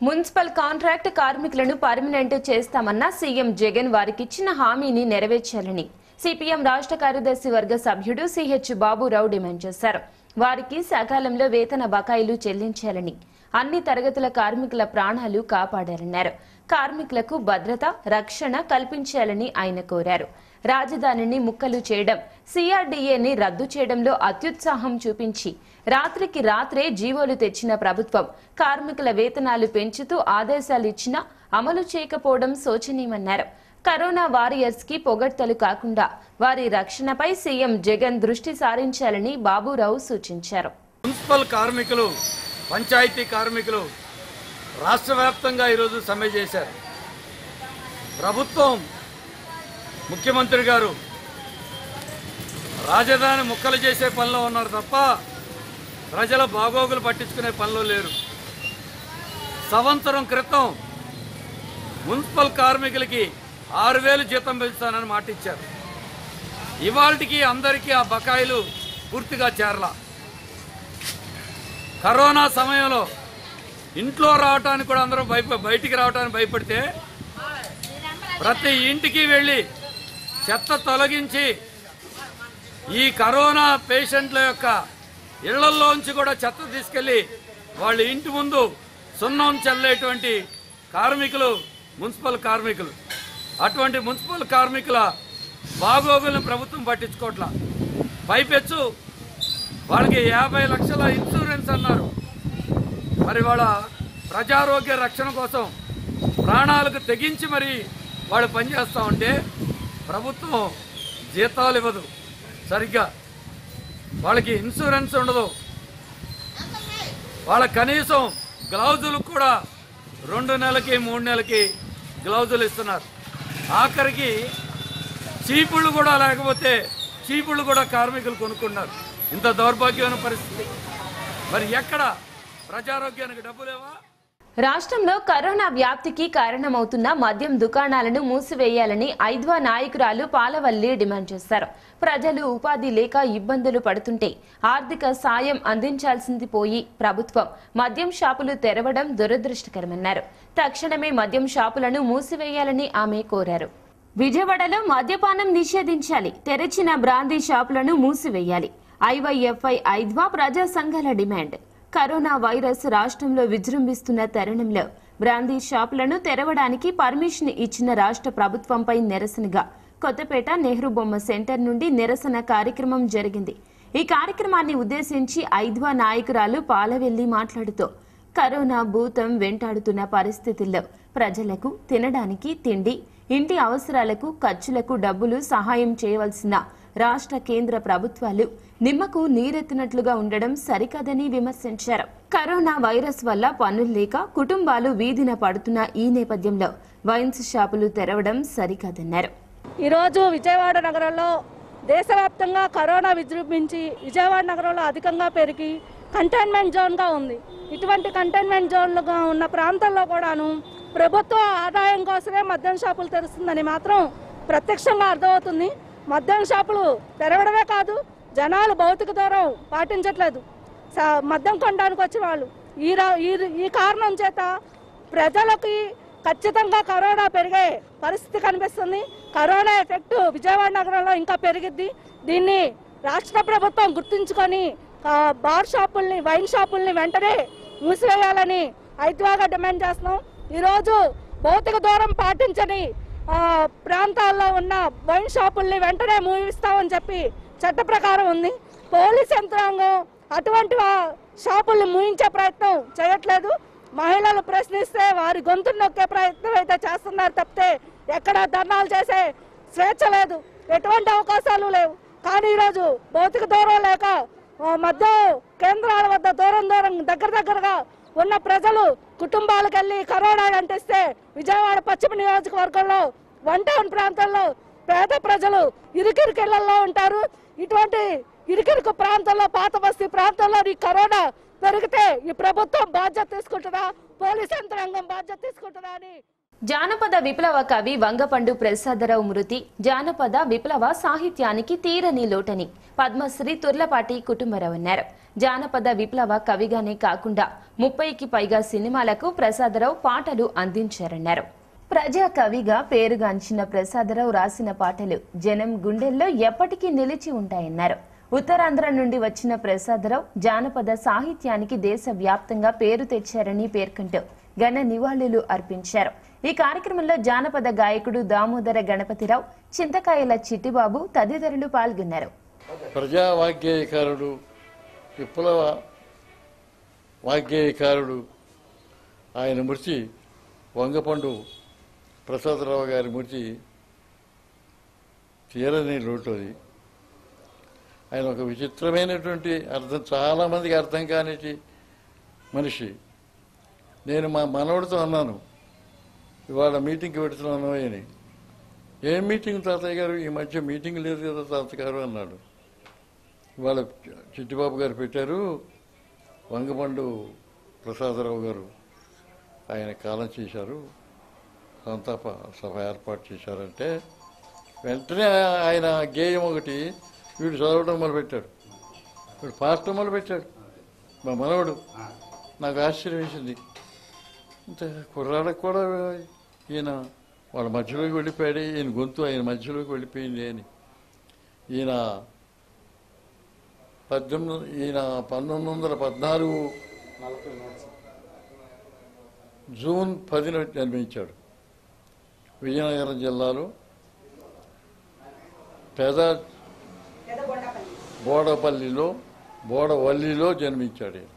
municipal contract కార్మికులను permanent చేస్తామన్న CM Jagan వారికిచ్చిన హామీని నెరవేర్చాలని సిపిఎం రాష్ట్ర కార్యదర్శి వర్గ సభ్యుడు సిహెచ్ బాబురావు డిమాండ్ చేశారు వారికి సకాలంలో వేతన బకాయిలు చెల్లించాలని అన్ని తరగతుల కార్మికుల ప్రాణాలు కాపాడారన్నారు కార్మికులకు భద్రత రక్షణ కల్పించాలని ఆయన కోరారు రాజధానిని ముక్కలు చేయడం సిఆర్డీఏని రద్దు చేయడంలో అత్యుత్సాహం చూపించి రాత్రికి రాత్రే జీవోలు తెచ్చిన ప్రభుత్వం కార్మికుల వేతనాలు పెంచుతూ ఆదేశాలు ఇచ్చినా అమలు చేయకపోవడం శోచనీయమన్నారు కరోనా వారియర్స్ కి పొగడ్తలు కాకుండా వారి రక్షణపై సీఎం జగన్ దృష్టి సారించాలని బాబురావు సూచించారు మున్సిపల్ కార్మికులు పంచాయతీ కార్మికులు రాష్ట్ర వ్యాప్తంగా ఈరోజు సమ్మె చేశారు ప్రభుత్వం ముఖ్యమంత్రి గారు రాజధాని ముక్కలు చేసే పనిలో ఉన్నారు తప్ప ప్రజల బాగోగులు పట్టించుకునే పనిలో లేరు సంవత్సరం క్రితం మున్సిపల్ కార్మికులకి ఆరు వేలు జీతం పెంచుతానని మాట ఇచ్చారు ఇవాళకి అందరికీ ఆ బకాయిలు పూర్తిగా చేరలా కరోనా సమయంలో ఇంట్లో రావటానికి కూడా అందరూ భయప బయటికి రావడానికి భయపడితే ప్రతి ఇంటికి వెళ్ళి చెత్త తొలగించి ఈ కరోనా పేషెంట్ల యొక్క ఇళ్లల్లోంచి కూడా చెత్త తీసుకెళ్లి వాళ్ళ ఇంటి ముందు సున్నం చల్లేటువంటి కార్మికులు మున్సిపల్ కార్మికులు అటువంటి మున్సిపల్ కార్మికుల బాగోగులను ప్రభుత్వం పట్టించుకోవట్లా పైపెచ్చు వాళ్ళకి యాభై లక్షల ఇన్సూరెన్స్ అన్నారు మరి వాళ్ళ ప్రజారోగ్య రక్షణ కోసం ప్రాణాలకు తెగించి మరి వాళ్ళు పనిచేస్తూ ఉంటే ప్రభుత్వం జీతాలు ఇవ్వదు సరిగ్గా వాళ్ళకి ఇన్సూరెన్స్ ఉండదు వాళ్ళ కనీసం గ్లౌజులు కూడా రెండు నెలలకి మూడు నెలలకి గ్లౌజులు ఇస్తున్నారు ఆఖరికి చీపుళ్ళు కూడా లేకపోతే చీపుళ్ళు కూడా కార్మికులు కొనుక్కున్నారు ఇంత దౌర్భాగ్యమైన పరిస్థితి మరి ఎక్కడ ప్రజారోగ్యానికి డబ్బు లేవా రాష్ట్రంలో కరోనా వ్యాప్తికి కారణమవుతున్న మద్యం దుకాణాలను మూసివేయాలని ఐద్వా నాయకురాలు పాలవల్లి డిమాండ్ చేశారు ప్రజలు ఉపాధి లేక ఇబ్బందులు పడుతుంటే ఆర్థిక సాయం అందించాల్సింది పోయి ప్రభుత్వం మద్యం షాపులు తెరవడం దురదృష్టకరమన్నారు తక్షణమే మద్యం షాపులను మూసివేయాలని ఆమె కోరారు విజయవాడలో మద్యపానం నిషేధించాలి తెరిచిన బ్రాందీ షాపులను మూసివేయాలి ఐవైఎఫ్ఐ ఐద్వా ప్రజా సంఘాల డిమాండ్ కరోనా వైరస్ రాష్ట్రంలో విజృంభిస్తున్న తరుణంలో బ్రాందీ షాపులను తెరవడానికి పర్మిషన్ ఇచ్చిన రాష్ట్ర ప్రభుత్వంపై నిరసనగా కొత్తపేట నెహ్రూ బొమ్మ సెంటర్ నుండి నిరసన కార్యక్రమం జరిగింది ఈ కార్యక్రమాన్ని ఉద్దేశించి ఐద్వా నాయకురాలు పాలవెల్లి మాట్లాడుతూ కరోనా భూతం వెంటాడుతున్న పరిస్థితుల్లో ప్రజలకు తినడానికి తిండి ఇంటి అవసరాలకు ఖర్చులకు డబ్బులు సహాయం చేయవలసిన రాష్ట్ర కేంద్ర ప్రభుత్వాలు నిమ్మకు నీరెత్తినట్లుగా ఉండడం సరికాదని విమర్శించారు కరోనా వైరస్ వల్ల పనులు లేక కుటుంబాలు వీధిన పడుతున్న ఈ నేపథ్యంలో వైన్స్ షాపులు తెరవడం సరికాదన్నారు ఈరోజు విజయవాడ నగరంలో దేశవ్యాప్తంగా కరోనా విజృంభించి విజయవాడ నగరంలో అధికంగా పెరిగి కంటైన్మెంట్ జోన్గా ఉంది ఇటువంటి కంటైన్మెంట్ జోన్లుగా ఉన్న ప్రాంతాల్లో కూడాను ప్రభుత్వ ఆదాయం కోసమే మద్యం షాపులు తెరుస్తుందని మాత్రం ప్రత్యక్షంగా అర్థమవుతుంది మద్యం షాపులు తెరవడమే కాదు జనాలు భౌతిక దూరం పాటించట్లేదు స- మద్యం కొనడానికి వచ్చిన వాళ్ళు ఈ రా- ఈ- ఈ కారణం చేత ప్రజలకి ఖచ్చితంగా కరోనా పెరిగే పరిస్థితి కనిపిస్తుంది కరోనా ఎఫెక్ట్ విజయవాడ నగరంలో ఇంకా పెరిగిద్ది దీన్ని రాష్ట్ర ప్రభుత్వం గుర్తుంచుకొని ఆ, బార్ షాపుల్ని వైన్ షాపుల్ని వెంటనే మూసివేయాలని ఐద్వాగా డిమాండ్ చేస్తున్నాం ఈరోజు భౌతిక దూరం పాటించని ఆ, ప్రాంతాల్లో ఉన్న వైన్ షాపుల్ని వెంటనే మూవిస్తామని చెప్పి చట్ట ప్రకారం ఉంది పోలీస్ యంత్రాంగం అటువంటి వా- షాపుల్ని మూయించే ప్రయత్నం చేయట్లేదు మహిళలు ప్రశ్నిస్తే వారి గొంతు నొక్కే ప్రయత్నం అయితే చేస్తున్నారు తప్పితే ఎక్కడ ధర్నాలు చేసే స్వేచ్ఛ లేదు ఎటువంటి అవకాశాలు లేవు కానీ ఈరోజు భౌతిక దూరం లేక ఆ, మధ్య కేంద్రాల వద్ద దూరం దూరం దగ్గర దగ్గరగా ఉన్న ప్రజలు కుటుంబాలకు వెళ్ళి కరోనా అంటిస్తే విజయవాడ పశ్చిమ నియోజకవర్గంలో వన్ టౌన్ ప్రాంతంలో పేద ప్రజలు ఇరుకిరికిళ్లలో ఉంటారు ఇటువంటి ఇరుకిరుకు ప్రాంతంలో పాత బస్తీ ప్రాంతంలో ఈ కరోనా పెరిగితే ఈ ప్రభుత్వం బాధ్యత తీసుకుంటుందా పోలీస్ యంత్రాంగం బాధ్యత తీసుకుంటుందా అని జానపద విప్లవ కవి వంగపండు ప్రసాదరావు మృతి జానపద విప్లవ సాహిత్యానికి తీరని లోటని పద్మశ్రీ తుర్లపాటి కుటుంబరావు అన్నారు జానపద విప్లవ కవిగానే కాకుండా ముప్పైకి పైగా సినిమాలకు ప్రసాదరావు పాటలు అందించారన్నారు ప్రజా కవిగా పేరుగాంచిన ప్రసాదరావు రాసిన పాటలు జనం గుండెల్లో ఎప్పటికీ నిలిచి ఉంటాయన్నారు ఉత్తరాంధ్ర నుండి వచ్చిన ప్రసాదరావు జానపద సాహిత్యానికి దేశవ్యాప్తంగా పేరు తెచ్చారని పేర్కొంటూ ఘన నివాళులు అర్పించారు ఈ కార్యక్రమంలో జానపద గాయకుడు దామోదర గణపతిరావు చింతకాయల చిట్టిబాబు తదితరులు పాల్గొన్నారు ప్రజా వాగ్గేయకారుడు విప్లవ వాగ్గేయకారుడు ఆయన మృతి వంగపండు ప్రసాదరావు గారి మృతి తీరని లోటు అది ఆయన ఒక విచిత్రమైనటువంటి అర్థం చాలామందికి అర్థం కానిటి మనిషి నేను మా మనవడితో అన్నాను ఇవాళ మీటింగ్కి పెడుతున్నాను అని ఏం మీటింగ్ తాతయ్య గారు ఈ మధ్య మీటింగ్ లేదు కదా తాతయ్య గారు అన్నాడు ఇవాళ చిట్టిబాబు గారు పెట్టారు వంగపండు ప్రసాదరావు గారు ఆయన కాలం చేశారు సంతాప సభ ఏర్పాటు చేశారంటే వెంటనే ఆయన గేయం ఒకటి వీడు చదవడం మొదలుపెట్టాడు వీడు పాడటం మొదలుపెట్టాడు మా మనవడు నాకు ఆశ్చర్యం వేసింది ఇంత కుర్రాళ్ళకు కూడా ఈయన వాళ్ళ మధ్యలోకి వెళ్ళిపోయాడు ఈయన గొంతు ఆయన మధ్యలోకి వెళ్ళిపోయింది అని ఈయన పద్దెనిమిది ఈయన పంతొమ్మిది వందల పద్నాలుగు జూన్ పదిన జన్మించాడు విజయనగరం జిల్లాలో పెద బోడపల్లిలో బోడవల్లిలో జన్మించాడు ఈయన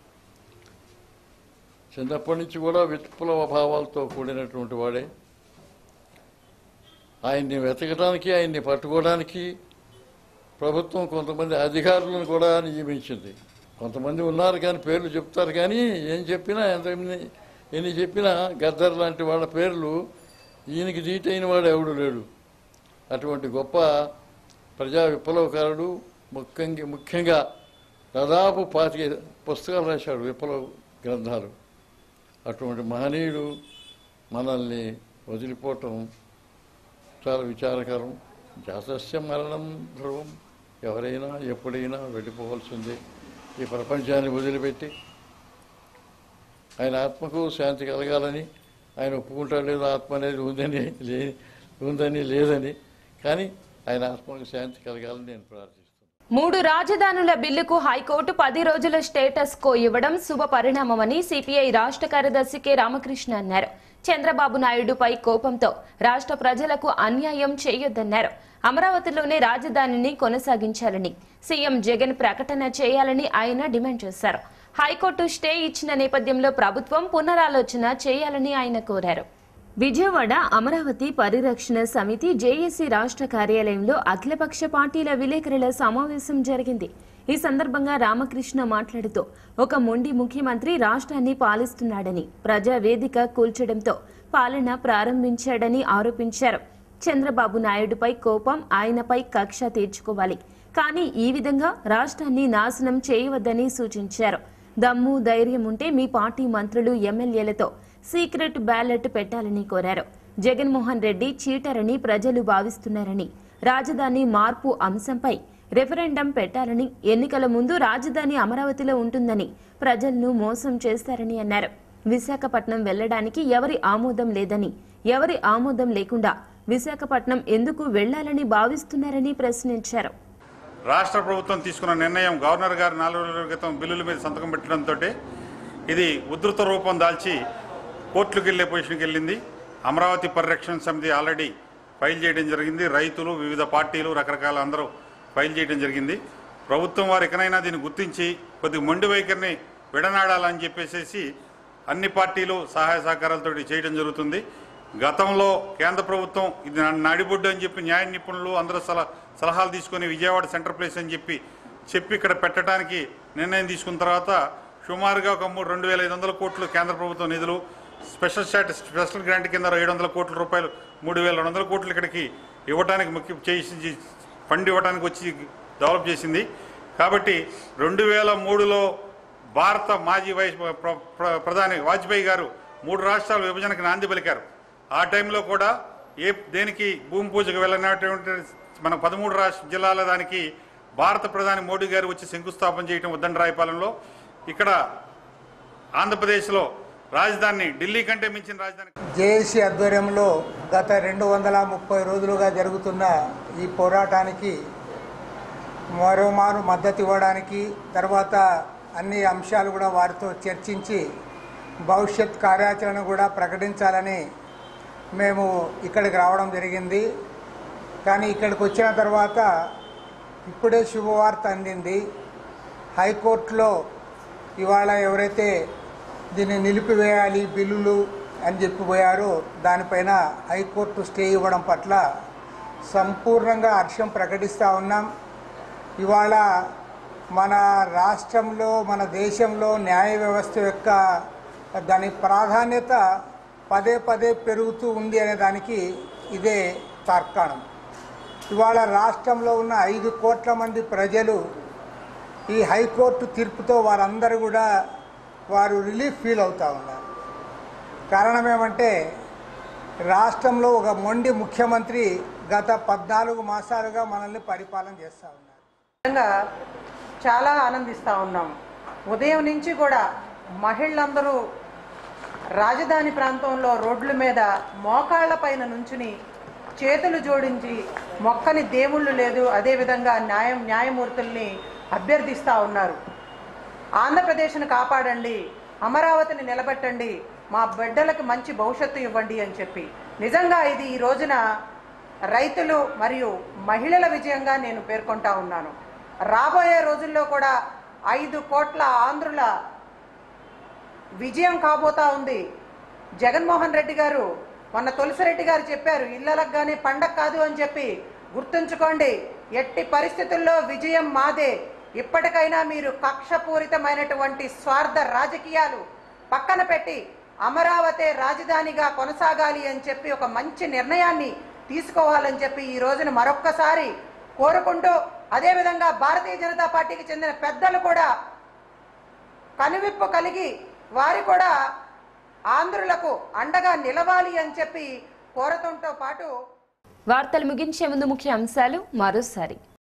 చిన్నప్పటి నుంచి కూడా విప్లవ భావాలతో కూడినటువంటి వాడే ఆయన్ని వెతకడానికి ఆయన్ని పట్టుకోవడానికి ప్రభుత్వం కొంతమంది అధికారులను కూడా నియమించింది కొంతమంది ఉన్నారు కానీ పేర్లు చెప్తారు కానీ ఏం చెప్పినా ఎంతమంది ఎన్ని చెప్పినా గద్దర్ లాంటి వాళ్ళ పేర్లు ఈయనకి దీటైన వాడు ఎవడు లేడు అటువంటి గొప్ప ప్రజా విప్లవకారుడు ముఖ్యంగా ముఖ్యంగా దాదాపు పాతిక పుస్తకాలు రాశాడు విప్లవ గ్రంథాలు అటువంటి మహనీయుడు మనల్ని వదిలిపోవటం చాలా విచారకరం జాతస్య మరణం ధ్రువం ఎవరైనా ఎప్పుడైనా వెళ్ళిపోవాల్సిందే ఈ ప్రపంచాన్ని వదిలిపెట్టి ఆయన ఆత్మకు శాంతి కలగాలని ఆయన ఒప్పుకుంటాడు లేదు ఆత్మ అనేది ఉందని లే ఉందని లేదని కానీ ఆయన ఆత్మకు శాంతి కలగాలని నేను ప్రార్థిస్తున్నాను మూడు రాజధానుల బిల్లుకు హైకోర్టు పది రోజుల స్టేటస్ కో ఇవ్వడం శుభ పరిణామమని సిపిఐ రాష్ట్ర కార్యదర్శి కె రామకృష్ణ అన్నారు చంద్రబాబు నాయుడుపై కోపంతో రాష్ట్ర ప్రజలకు అన్యాయం చేయొద్దన్నారు అమరావతిలోనే రాజధానిని కొనసాగించాలని సీఎం జగన్ ప్రకటన చేయాలని ఆయన డిమాండ్ చేశారు హైకోర్టు స్టే ఇచ్చిన నేపథ్యంలో ప్రభుత్వం పునరాలోచన చేయాలని ఆయన కోరారు విజయవాడ అమరావతి పరిరక్షణ సమితి జేఏసీ రాష్ట్ర కార్యాలయంలో అఖిలపక్ష పార్టీల విలేకరుల సమావేశం జరిగింది ఈ సందర్భంగా రామకృష్ణ మాట్లాడుతూ ఒక మొండి ముఖ్యమంత్రి రాష్ట్రాన్ని పాలిస్తున్నాడని ప్రజా వేదిక కూల్చడంతో పాలన ప్రారంభించాడని ఆరోపించారు చంద్రబాబు నాయుడుపై కోపం ఆయనపై కక్ష తీర్చుకోవాలి కానీ ఈ విధంగా రాష్ట్రాన్ని నాశనం చేయవద్దని సూచించారు దమ్ము ధైర్యం ఉంటే మీ పార్టీ మంత్రులు ఎమ్మెల్యేలతో సీక్రెట్ బ్యాలెట్ పెట్టాలని కోరారు జగన్మోహన్ రెడ్డి చీటరని ప్రజలు భావిస్తున్నారని రాజధాని మార్పు అంశంపై రెఫరెండం పెట్టాలని ఎన్నికల ముందు రాజధాని అమరావతిలో ఉంటుందని ప్రజలను మోసం చేస్తారని అన్నారు విశాఖపట్నం వెళ్లడానికి ఎవరి ఆమోదం లేదని ఎవరి ఆమోదం లేకుండా విశాఖపట్నం ఎందుకు వెళ్లాలని భావిస్తున్నారని ప్రశ్నించారు రాష్ట్ర ప్రభుత్వం తీసుకున్న నిర్ణయం గవర్నర్ గారు నాలుగు రోజుల క్రితం బిల్లుల మీద సంతకం పెట్టడంతో ఇది ఉధృత రూపం దాల్చి కోర్టులకు వెళ్ళే పొజిషన్కి వెళ్ళింది అమరావతి పరిరక్షణ సమితి ఆల్రెడీ ఫైల్ చేయడం జరిగింది రైతులు వివిధ పార్టీలు రకరకాల అందరూ ఫైల్ చేయడం జరిగింది ప్రభుత్వం వారు ఎక్కడైనా దీన్ని గుర్తించి కొద్ది మొండి వైఖరిని విడనాడాలని చెప్పేసి అన్ని పార్టీలు సహాయ సహకారాలతో చేయడం జరుగుతుంది గతంలో కేంద్ర ప్రభుత్వం ఇది నా- నడిబొడ్డు అని చెప్పి న్యాయ నిపుణులు అందరూ సలహా సలహాలు తీసుకొని విజయవాడ సెంటర్ ప్లేస్ అని చెప్పి చెప్పి ఇక్కడ పెట్టడానికి నిర్ణయం తీసుకున్న తర్వాత సుమారుగా ఒక మూడు రెండు వేల ఐదు వందల కోట్లు కేంద్ర ప్రభుత్వం నిధులు స్పెషల్ స్టాటస్ స్పెషల్ గ్రాంట్ కింద ఏడు వందల కోట్ల రూపాయలు మూడు వేల రెండు వందల కోట్లు ఇక్కడికి ఇవ్వడానికి ముఖ్య చేసి ఫండ్ ఇవ్వడానికి వచ్చి డెవలప్ చేసింది కాబట్టి రెండు వేల మూడులో భారత మాజీ వైస్ ప్ర- ప్ర- ప్రధాని వాజ్పేయి గారు మూడు రాష్ట్రాల విభజనకు నాంది పలికారు ఆ టైంలో కూడా ఏ దేనికి భూమి పూజకు వెళ్ళినటువంటి మన పదమూడు రాష్ట్ర జిల్లాల దానికి భారత ప్రధాని మోడీ గారు వచ్చి శంకుస్థాపన చేయటం ఉద్దండరాయపాలెంలో ఇక్కడ ఆంధ్రప్రదేశ్లో రాజధాని ఢిల్లీ కంటే మించిన రాజధాని జేఏసీ ఆధ్వర్యంలో గత రెండు వందల ముప్పై రోజులుగా జరుగుతున్న ఈ పోరాటానికి మరోమారు మద్దతు ఇవ్వడానికి తర్వాత అన్ని అంశాలు కూడా వారితో చర్చించి భవిష్యత్ కార్యాచరణ కూడా ప్రకటించాలని మేము ఇక్కడికి రావడం జరిగింది కానీ ఇక్కడికి వచ్చిన తర్వాత ఇప్పుడే శుభవార్త అందింది హైకోర్టులో ఇవాళ ఎవరైతే దీన్ని నిలిపివేయాలి బిల్లులు అని చెప్పిపోయారో దానిపైన హైకోర్టు స్టే ఇవ్వడం పట్ల సంపూర్ణంగా హర్షం ప్రకటిస్తూ ఉన్నాం ఇవాళ మన రాష్ట్రంలో మన దేశంలో న్యాయ వ్యవస్థ యొక్క దాని ప్రాధాన్యత పదే పదే పెరుగుతూ ఉంది అనే దానికి ఇదే తార్కాణం ఇవాళ రాష్ట్రంలో ఉన్న ఐదు కోట్ల మంది ప్రజలు ఈ హైకోర్టు తీర్పుతో వారందరూ కూడా వారు రిలీఫ్ ఫీల్ అవుతూ ఉన్నారు కారణం ఏమంటే రాష్ట్రంలో ఒక మొండి ముఖ్యమంత్రి గత పద్నాలుగు మాసాలుగా మనల్ని పరిపాలన చేస్తూ ఉన్నారు నిజంగా చాలా ఆనందిస్తూ ఉన్నాం ఉదయం నుంచి కూడా మహిళలందరూ రాజధాని ప్రాంతంలో రోడ్ల మీద మోకాళ్ల పైన నుంచుని చేతులు జోడించి మొక్కని దేవుళ్ళు లేదు అదేవిధంగా న్యాయం న్యాయమూర్తుల్ని అభ్యర్థిస్తూ ఉన్నారు ఆంధ్రప్రదేశ్ను కాపాడండి అమరావతిని నిలబెట్టండి మా బిడ్డలకు మంచి భవిష్యత్తు ఇవ్వండి అని చెప్పి నిజంగా ఇది ఈ రోజున రైతులు మరియు మహిళల విజయంగా నేను పేర్కొంటా ఉన్నాను రాబోయే రోజుల్లో కూడా ఐదు కోట్ల ఆంధ్రుల విజయం కాబోతా ఉంది జగన్మోహన్ రెడ్డి గారు మొన్న తులసిరెడ్డి గారు చెప్పారు ఇళ్ళలకు కానీ పండగ కాదు అని చెప్పి గుర్తుంచుకోండి ఎట్టి పరిస్థితుల్లో విజయం మాదే ఇప్పటికైనా మీరు కక్షపూరితమైనటువంటి స్వార్థ రాజకీయాలు పక్కన పెట్టి అమరావతి రాజధానిగా కొనసాగాలి అని చెప్పి ఒక మంచి నిర్ణయాన్ని తీసుకోవాలని చెప్పి ఈ రోజున మరొక్కసారి కోరుకుంటూ అదేవిధంగా భారతీయ జనతా పార్టీకి చెందిన పెద్దలు కూడా కనువిప్పు కలిగి వారి కూడా ఆంధ్రులకు అండగా నిలవాలి అని చెప్పి కోరటంతో పాటు వార్తలు ముగించే ముందు ముఖ్య అంశాలు మరోసారి